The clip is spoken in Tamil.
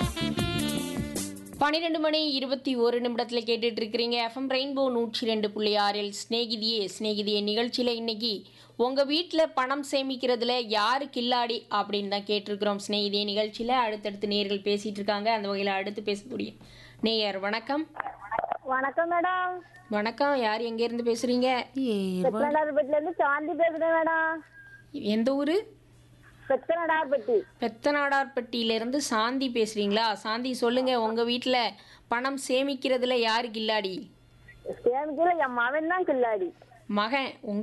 பன்னிரெண்டு மணி இருபத்தி ஒரு நிமிடத்தில் கேட்டுட்டு இருக்கிறீங்க எஃப்எம் ரெயின்போ நூற்றி ரெண்டு புள்ளி ஆறில் ஸ்நேகிதியே ஸ்நேகிதியே நிகழ்ச்சியில் இன்னைக்கு உங்கள் வீட்டில் பணம் சேமிக்கிறதுல யாரு கில்லாடி அப்படின்னு தான் கேட்டிருக்கிறோம் ஸ்நேகிதியே நிகழ்ச்சியில் அடுத்தடுத்து நேர்கள் பேசிட்டு இருக்காங்க அந்த வகையில் அடுத்து பேசக்கூடிய நேயர் வணக்கம் வணக்கம் மேடம் வணக்கம் யார் எங்கேருந்து பேசுகிறீங்க பெத்தனடார்பட்டில இருந்து சாந்தி பேசுறேன் மேடம் எந்த ஊர் பெத்தனடார்பட்டி பெத்தநாடார்பட்டியிலேருந்து சாந்தி பேசுகிறீங்களா சாந்தி சொல்லுங்கள் உங்கள் வீட்டில் பணம் சேமிக்கிறதுல யாரு கில்லாடி சேமிக்கல என் மகன் தான் கில்லாடி மகன் உங்க